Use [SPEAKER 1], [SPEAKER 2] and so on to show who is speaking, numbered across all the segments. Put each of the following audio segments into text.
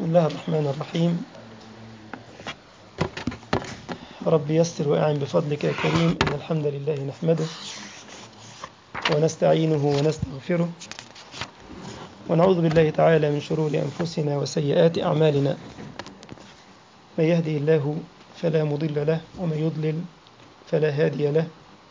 [SPEAKER 1] بسم الله الرحمن الرحيم رب يسر وأعن بفضلك يا كريم إن الحمد لله نحمده ونستعينه ونستغفره ونعوذ بالله تعالى من شرور أنفسنا وسيئات أعمالنا من يهدي الله فلا مضل له ومن يضلل فلا هادي له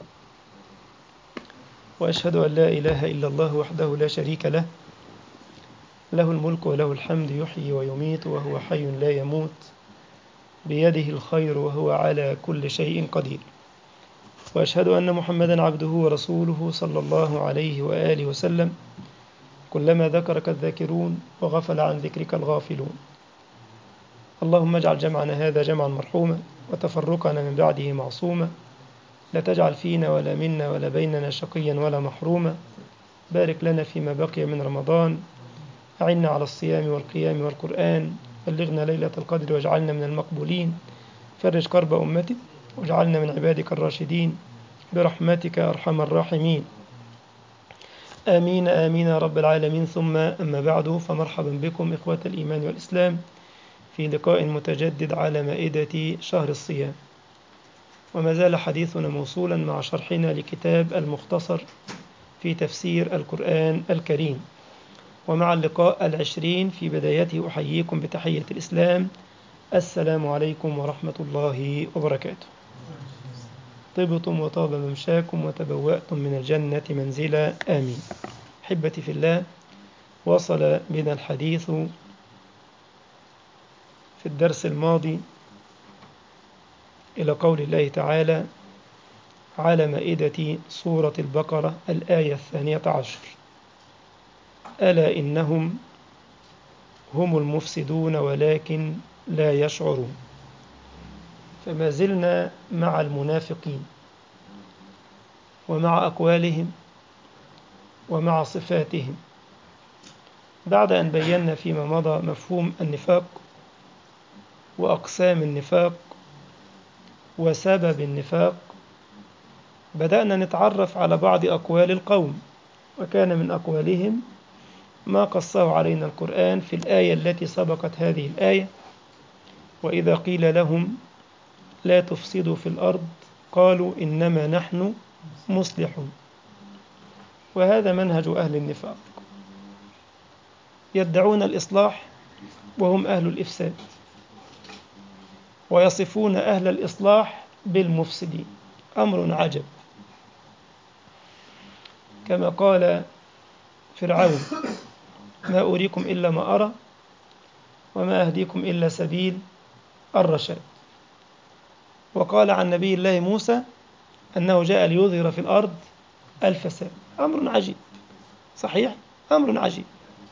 [SPEAKER 1] وأشهد أن لا إله إلا الله وحده لا شريك له له الملك وله الحمد يحيي ويميت وهو حي لا يموت بيده الخير وهو على كل شيء قدير وأشهد أن محمدا عبده ورسوله صلى الله عليه وآله وسلم كلما ذكرك الذاكرون وغفل عن ذكرك الغافلون اللهم اجعل جمعنا هذا جمعا مرحوما وتفرقنا من بعده معصوما لا تجعل فينا ولا منا ولا بيننا شقيا ولا محروما بارك لنا فيما بقي من رمضان أعنا على الصيام والقيام والقرآن بلغنا ليلة القدر واجعلنا من المقبولين فرج كرب أمتي واجعلنا من عبادك الراشدين برحمتك أرحم الراحمين آمين آمين يا رب العالمين ثم أما بعد فمرحبا بكم إخوة الإيمان والإسلام في لقاء متجدد على مائدة شهر الصيام وما زال حديثنا موصولا مع شرحنا لكتاب المختصر في تفسير القرآن الكريم ومع اللقاء العشرين في بدايته أحييكم بتحية الإسلام السلام عليكم ورحمة الله وبركاته طبتم وطاب ممشاكم وتبوأتم من الجنة منزلا آمين أحبتي في الله وصل بنا الحديث في الدرس الماضي إلى قول الله تعالى على مائدة سورة البقرة الآية الثانية عشر ألا إنهم هم المفسدون ولكن لا يشعرون فما زلنا مع المنافقين ومع أقوالهم ومع صفاتهم بعد أن بينا فيما مضى مفهوم النفاق وأقسام النفاق وسبب النفاق بدأنا نتعرف على بعض أقوال القوم وكان من أقوالهم ما قصه علينا القرآن في الآية التي سبقت هذه الآية وإذا قيل لهم لا تفسدوا في الأرض قالوا إنما نحن مصلحون وهذا منهج أهل النفاق يدعون الإصلاح وهم أهل الإفساد ويصفون أهل الإصلاح بالمفسدين أمر عجب كما قال فرعون ما أريكم إلا ما أرى وما أهديكم إلا سبيل الرشاد وقال عن نبي الله موسى أنه جاء ليظهر في الأرض الفساد أمر عجيب صحيح أمر عجيب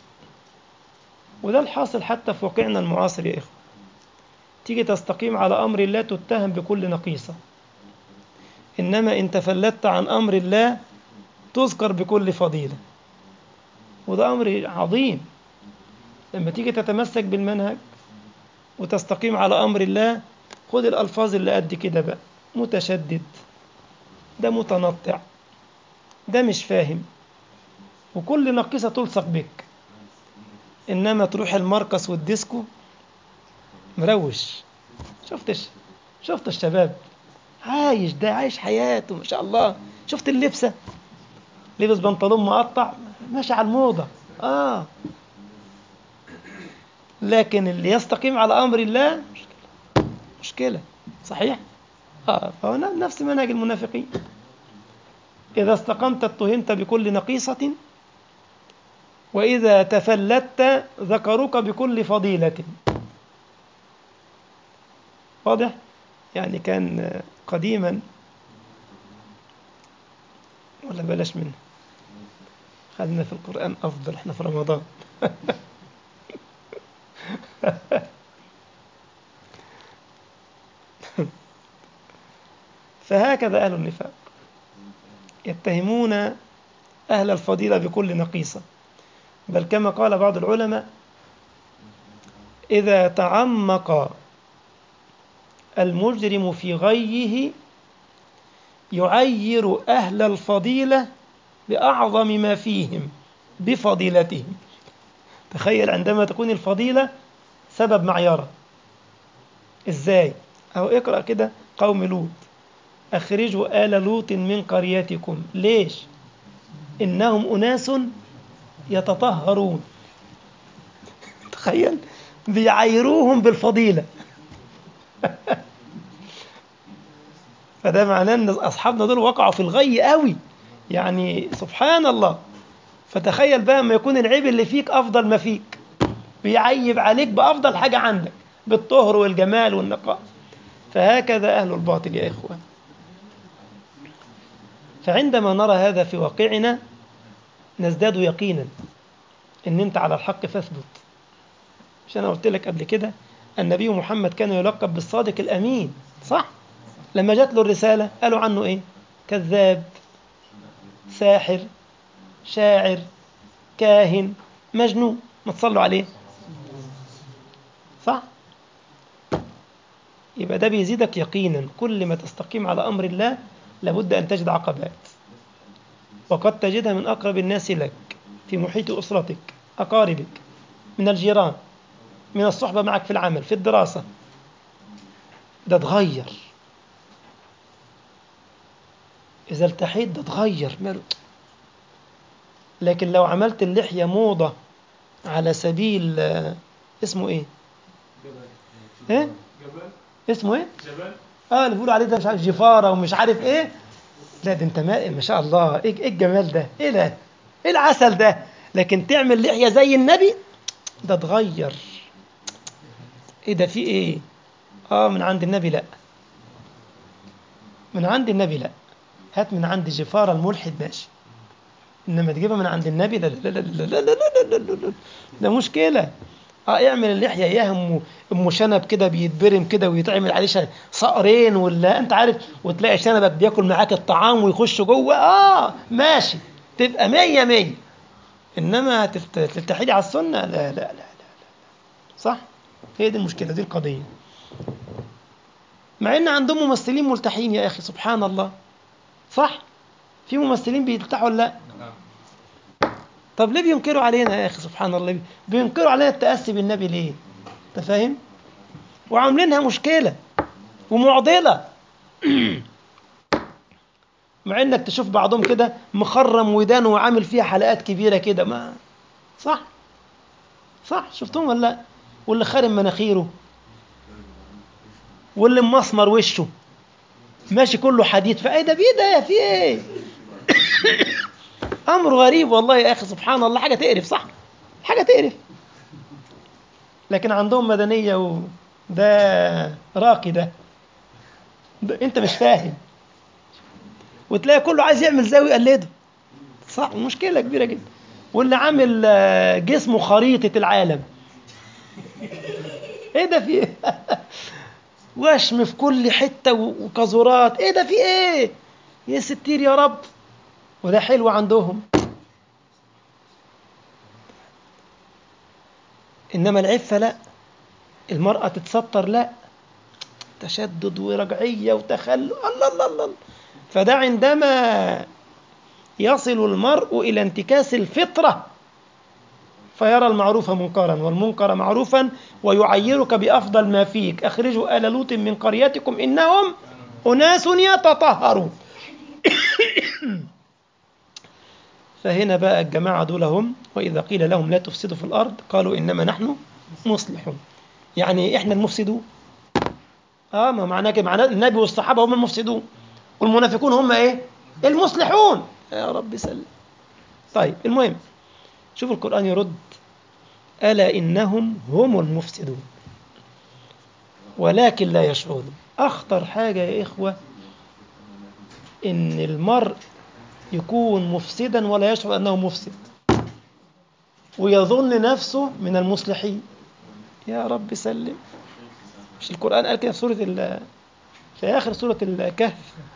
[SPEAKER 1] وده الحاصل حتى في واقعنا المعاصر يا إخوة تيجي تستقيم على أمر الله تتهم بكل نقيصة إنما إن تفلت عن أمر الله تذكر بكل فضيلة وده أمر عظيم لما تيجي تتمسك بالمنهج وتستقيم على أمر الله خد الألفاظ اللي قد كده بقى متشدد ده متنطع ده مش فاهم وكل نقيصة تلصق بك إنما تروح المركز والديسكو مروش شفتش شفت الشباب عايش ده عايش حياته ما شاء الله شفت اللبسة لبس بنطلون مقطع ماشي على الموضة آه لكن اللي يستقيم على أمر الله مشكلة مشكلة صحيح آه فهو نفس منهج المنافقين إذا استقمت اتهمت بكل نقيصة وإذا تفلت ذكروك بكل فضيلة واضح يعني كان قديما ولا بلاش منه خلينا في القرآن أفضل احنا في رمضان فهكذا أهل النفاق يتهمون أهل الفضيلة بكل نقيصة بل كما قال بعض العلماء إذا تعمق المجرم في غيه يعير أهل الفضيلة بأعظم ما فيهم بفضيلتهم تخيل عندما تكون الفضيلة سبب معيرة ازاي اهو اقرأ كده قوم لوط اخرجوا آل لوط من قريتكم ليش انهم اناس يتطهرون تخيل بيعايروهم بالفضيلة فده معناه ان اصحابنا دول وقعوا في الغي قوي يعني سبحان الله فتخيل بقى ما يكون العيب اللي فيك افضل ما فيك بيعيب عليك بافضل حاجه عندك بالطهر والجمال والنقاء فهكذا اهل الباطل يا اخوان فعندما نرى هذا في واقعنا نزداد يقينا ان انت على الحق فاثبت مش انا قلت لك قبل كده النبي محمد كان يلقب بالصادق الامين صح لما جات له الرساله قالوا عنه ايه كذاب ساحر شاعر كاهن مجنون ما تصلوا عليه صح يبقى ده بيزيدك يقينا كل ما تستقيم على امر الله لابد ان تجد عقبات وقد تجدها من اقرب الناس لك في محيط اسرتك اقاربك من الجيران من الصحبه معك في العمل في الدراسه ده اتغير اذا التحيت ده اتغير ماله لكن لو عملت اللحية موضة على سبيل آه، اسمه ايه؟ ايه؟
[SPEAKER 2] جبل
[SPEAKER 1] اسمه ايه؟
[SPEAKER 2] جبل
[SPEAKER 1] اه اللي بيقولوا عليه ده مش عارف جفارة ومش عارف ايه لا ده انت ما, ما شاء الله ايه ايه الجمال ده؟ ايه ده؟ ايه العسل ده؟ لكن تعمل لحية زي النبي ده اتغير ايه ده في ايه؟ اه من عند النبي لا من عند النبي لا هات من عند جفارة الملحد ماشي انما تجيبها من عند النبي ده لا لا لا لا لا لا لا لا لا ده مشكله اه اعمل اللحيه اياها ام ام شنب كده بيتبرم كده ويتعمل عليه ش- صقرين ولا انت عارف وتلاقي شنبك بياكل معاك الطعام ويخش جوه اه ماشي تبقى مية مية انما تلت- تلتحدي على السنه لا لا لا لا, لا. صح هي دي المشكله دي القضيه مع ان عندهم ممثلين ملتحين يا اخي سبحان الله صح في ممثلين بيلتحوا ولا لا طب ليه بينكروا علينا يا اخي سبحان الله بينكروا علينا التاسي بالنبي ليه انت فاهم وعاملينها مشكله ومعضله مع انك تشوف بعضهم كده مخرم ودانه وعامل فيها حلقات كبيره كده ما صح صح شفتهم ولا لا واللي خارم مناخيره واللي مسمر وشه ماشي كله حديد فايه ده بيه ده في ايه امر غريب والله يا اخي سبحان الله حاجه تقرف صح حاجه تقرف لكن عندهم مدنيه وده راقي ده, ده انت مش فاهم وتلاقي كله عايز يعمل زي ويقلده صح مشكله كبيره جدا واللي عامل آه، جسمه خريطه العالم ايه ده في ايه وشم في كل حته و- وكزورات ايه ده في ايه يا ستير يا رب وده حلو عندهم انما العفه لا المراه تتستر لا تشدد ورجعيه وتخلف الله الله الله فده عندما يصل المرء الى انتكاس الفطره فيرى المعروف منكرا والمنكر معروفا ويعيرك بافضل ما فيك اخرجوا ال لوط من قريتكم انهم اناس يتطهرون فهنا بقى الجماعة دول هم وإذا قيل لهم لا تفسدوا في الأرض قالوا إنما نحن مصلحون يعني إحنا المفسدون آه ما معناه كده معناه النبي والصحابة هم المفسدون والمنافقون هم إيه المصلحون يا رب سلم طيب المهم شوف القرآن يرد ألا إنهم هم المفسدون ولكن لا يشعرون أخطر حاجة يا إخوة إن المرء يكون مفسدا ولا يشعر أنه مفسد ويظن نفسه من المصلحين يا رب سلم مش القرآن قال كده في سورة ال- في آخر سورة الكهف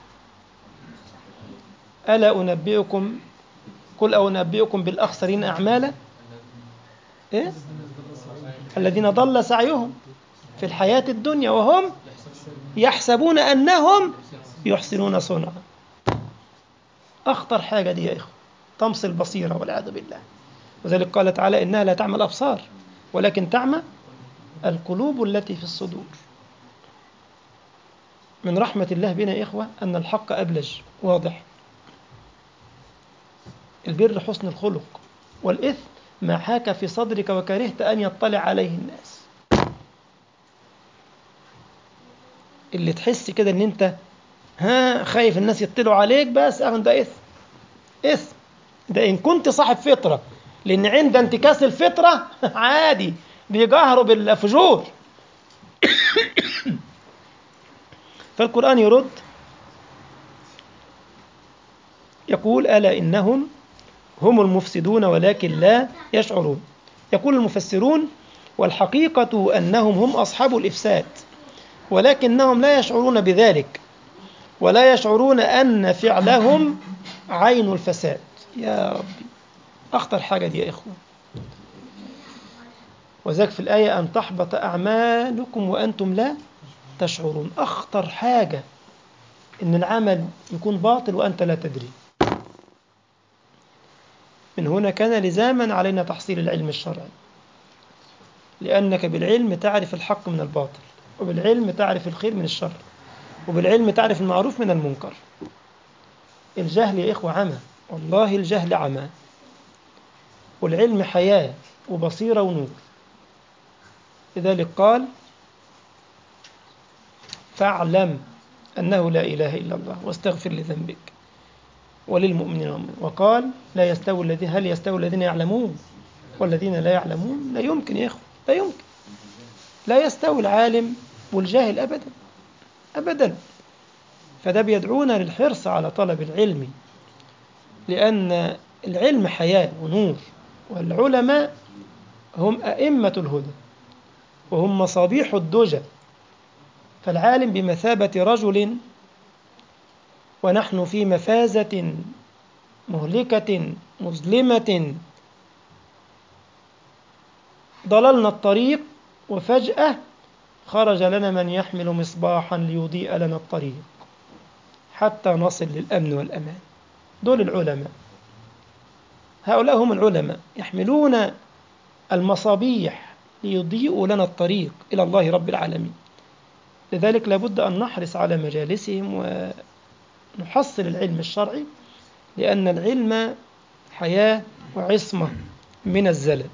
[SPEAKER 1] ألا أنبئكم قل أو أنبئكم بالأخسرين أعمالا إيه؟ الذين ضل سعيهم في الحياة الدنيا وهم يحسبون أنهم يحسنون صنعا أخطر حاجة دي يا إخوة طمس البصيرة والعياذ بالله وذلك قال تعالى إنها لا تعمى الأبصار ولكن تعمى القلوب التي في الصدور من رحمة الله بنا يا إخوة أن الحق أبلج واضح البر حسن الخلق والإثم ما حاك في صدرك وكرهت أن يطلع عليه الناس اللي تحس كده ان انت ها خايف الناس يطلعوا عليك بس اه ده اثم اثم ده ان كنت صاحب فطره لان عند انتكاس الفطره عادي بيجهروا بالفجور فالقران يرد يقول الا انهم هم المفسدون ولكن لا يشعرون يقول المفسرون والحقيقه انهم هم اصحاب الافساد ولكنهم لا يشعرون بذلك ولا يشعرون أن فعلهم عين الفساد يا ربي أخطر حاجة دي يا إخوة وذلك في الآية أن تحبط أعمالكم وأنتم لا تشعرون أخطر حاجة إن العمل يكون باطل وأنت لا تدري من هنا كان لزاما علينا تحصيل العلم الشرعي لأنك بالعلم تعرف الحق من الباطل وبالعلم تعرف الخير من الشر وبالعلم تعرف المعروف من المنكر الجهل يا إخوة عمى والله الجهل عمى والعلم حياة وبصيرة ونور لذلك قال فاعلم أنه لا إله إلا الله واستغفر لذنبك وللمؤمنين والمؤمنين وقال لا يستوي الذين هل يستوي الذين يعلمون والذين لا يعلمون لا يمكن يا إخوة لا يمكن لا يستوي العالم والجاهل أبدا أبدا فده بيدعونا للحرص على طلب العلم لأن العلم حياة ونور والعلماء هم أئمة الهدى وهم مصابيح الدجى فالعالم بمثابة رجل ونحن في مفازة مهلكة مظلمة ضللنا الطريق وفجأة خرج لنا من يحمل مصباحا ليضيء لنا الطريق حتى نصل للأمن والأمان دول العلماء هؤلاء هم العلماء يحملون المصابيح ليضيئوا لنا الطريق إلى الله رب العالمين لذلك لابد أن نحرص على مجالسهم ونحصل العلم الشرعي لأن العلم حياة وعصمة من الزلل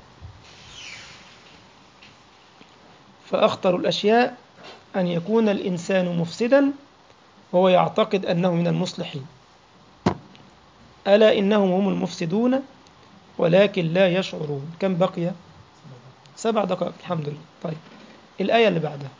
[SPEAKER 1] فأخطر الأشياء أن يكون الإنسان مفسدا وهو يعتقد أنه من المصلحين ألا إنهم هم المفسدون ولكن لا يشعرون كم بقي سبع دقائق الحمد لله طيب الآية اللي بعدها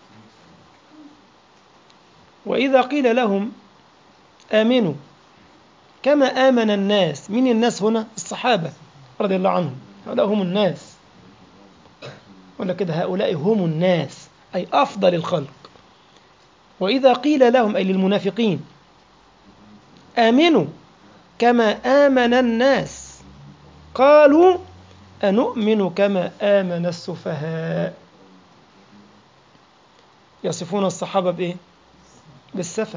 [SPEAKER 1] وإذا قيل لهم آمنوا كما آمن الناس من الناس هنا الصحابة رضي الله عنهم هؤلاء هم الناس ولا كده هؤلاء هم الناس أي أفضل الخلق وإذا قيل لهم أي للمنافقين آمنوا كما آمن الناس قالوا أنؤمن كما آمن السفهاء يصفون الصحابة بإيه؟ بالسفة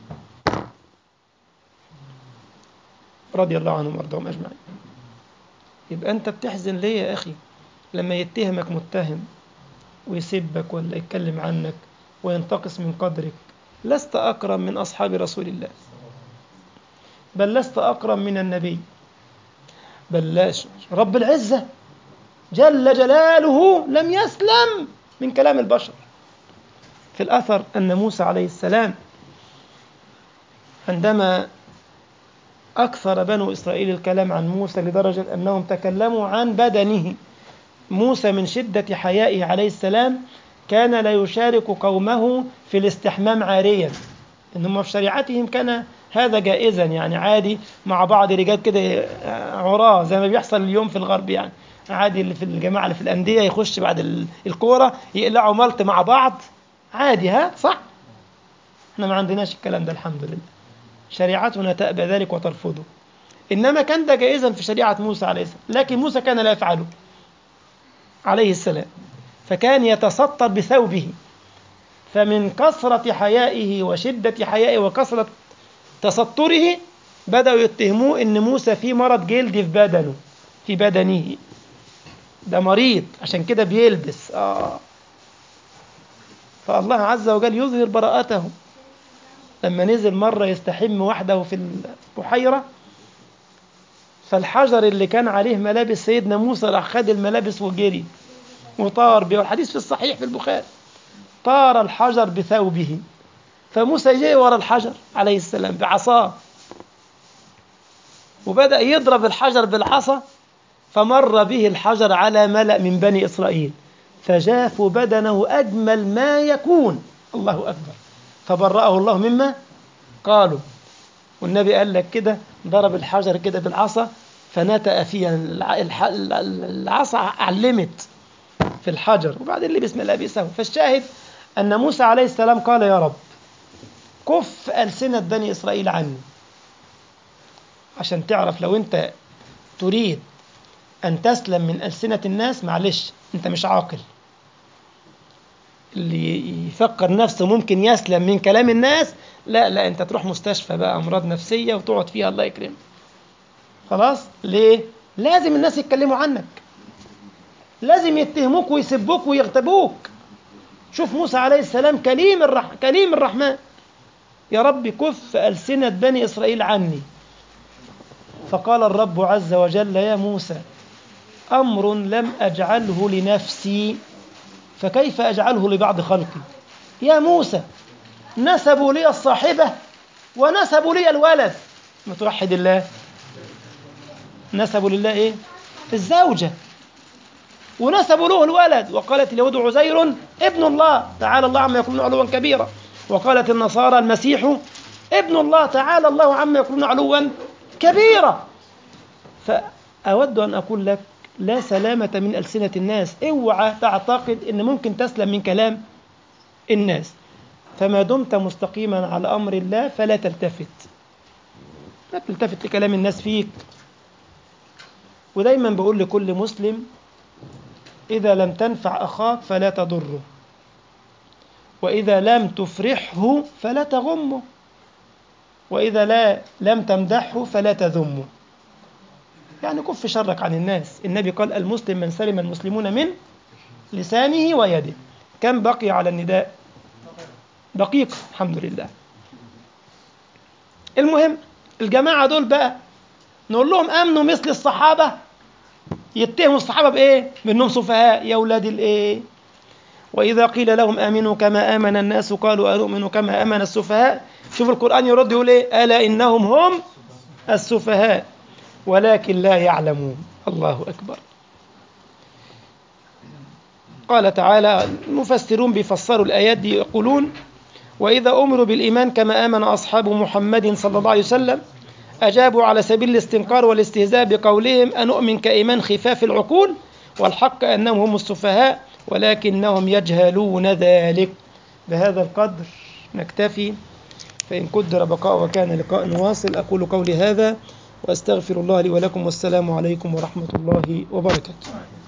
[SPEAKER 1] رضي الله عنهم وارضاهم أجمعين يبقى أنت بتحزن ليه يا أخي لما يتهمك متهم ويسبك ولا يتكلم عنك وينتقص من قدرك لست أكرم من أصحاب رسول الله بل لست أكرم من النبي بل لا رب العزة جل جلاله لم يسلم من كلام البشر في الأثر أن موسى عليه السلام عندما أكثر بنو إسرائيل الكلام عن موسى لدرجة أنهم تكلموا عن بدنه موسى من شدة حيائه عليه السلام كان لا يشارك قومه في الاستحمام عاريا إنهم في شريعتهم كان هذا جائزا يعني عادي مع بعض رجال كده عراة زي ما بيحصل اليوم في الغرب يعني عادي اللي في الجماعة اللي في الأندية يخش بعد الكورة يقلعوا ملط مع بعض عادي ها صح احنا ما عندناش الكلام ده الحمد لله شريعتنا تأبى ذلك وترفضه إنما كان ده جائزا في شريعة موسى عليه السلام لكن موسى كان لا يفعله عليه السلام فكان يتسطر بثوبه فمن كثرة حيائه وشدة حيائه وكثرة تستره بدأوا يتهموه إن موسى في مرض جلدي في بدنه في بدنه ده مريض عشان كده بيلبس آه فالله عز وجل يظهر براءته لما نزل مرة يستحم وحده في البحيرة فالحجر اللي كان عليه ملابس سيدنا موسى راح خد الملابس وجري وطار به والحديث في الصحيح في البخاري طار الحجر بثوبه فموسى جاء ورا الحجر عليه السلام بعصاه وبدأ يضرب الحجر بالعصا فمر به الحجر على ملأ من بني إسرائيل فجافوا بدنه أجمل ما يكون الله أكبر فبرأه الله مما قالوا والنبي قال لك كده ضرب الحجر كده بالعصا فنتأ فيها العصا علمت في الحجر وبعدين لبس ملابسه فالشاهد أن موسى عليه السلام قال يا رب كف ألسنة بني إسرائيل عني عشان تعرف لو أنت تريد أن تسلم من ألسنة الناس معلش أنت مش عاقل اللي يفكر نفسه ممكن يسلم من كلام الناس لا لا أنت تروح مستشفى بقى أمراض نفسية وتقعد فيها الله يكرمك خلاص ليه لازم الناس يتكلموا عنك لازم يتهموك ويسبوك ويغتابوك شوف موسى عليه السلام كليم الرح... كليم الرحمن يا رب كف ألسنة بني إسرائيل عني فقال الرب عز وجل يا موسى أمر لم أجعله لنفسي فكيف أجعله لبعض خلقي يا موسى نسبوا لي الصاحبة ونسبوا لي الولد متوحد الله نسبوا لله إيه الزوجة ونسبوا له الولد وقالت اليهود عزير ابن الله تعالى الله عما يقولون علوا كبيرا وقالت النصارى المسيح ابن الله تعالى الله عما يقولون علوا كبيرا فأود أن أقول لك لا سلامة من ألسنة الناس اوعى تعتقد أن ممكن تسلم من كلام الناس فما دمت مستقيما على أمر الله فلا تلتفت لا تلتفت لكلام الناس فيك ودايما بقول لكل مسلم إذا لم تنفع أخاك فلا تضره وإذا لم تفرحه فلا تغمه وإذا لا لم تمدحه فلا تذمه يعني كف شرك عن الناس النبي قال المسلم من سلم المسلمون من لسانه ويده كم بقي على النداء دقيقة الحمد لله المهم الجماعة دول بقى نقول لهم أمنوا مثل الصحابة يتهموا الصحابة بإيه؟ بأنهم سفهاء يا أولاد الإيه؟ وإذا قيل لهم آمنوا كما آمن الناس قالوا أنؤمن كما آمن السفهاء شوف القرآن يرد يقول إيه؟ ألا إنهم هم السفهاء ولكن لا يعلمون الله أكبر قال تعالى المفسرون بيفسروا الآيات دي يقولون وإذا أمروا بالإيمان كما آمن أصحاب محمد صلى الله عليه وسلم أجابوا على سبيل الاستنكار والاستهزاء بقولهم أنؤمن كإيمان خفاف العقول والحق أنهم هم السفهاء ولكنهم يجهلون ذلك بهذا القدر نكتفي فإن قدر بقاء وكان لقاء واصل أقول قولي هذا وأستغفر الله لي ولكم والسلام عليكم ورحمة الله وبركاته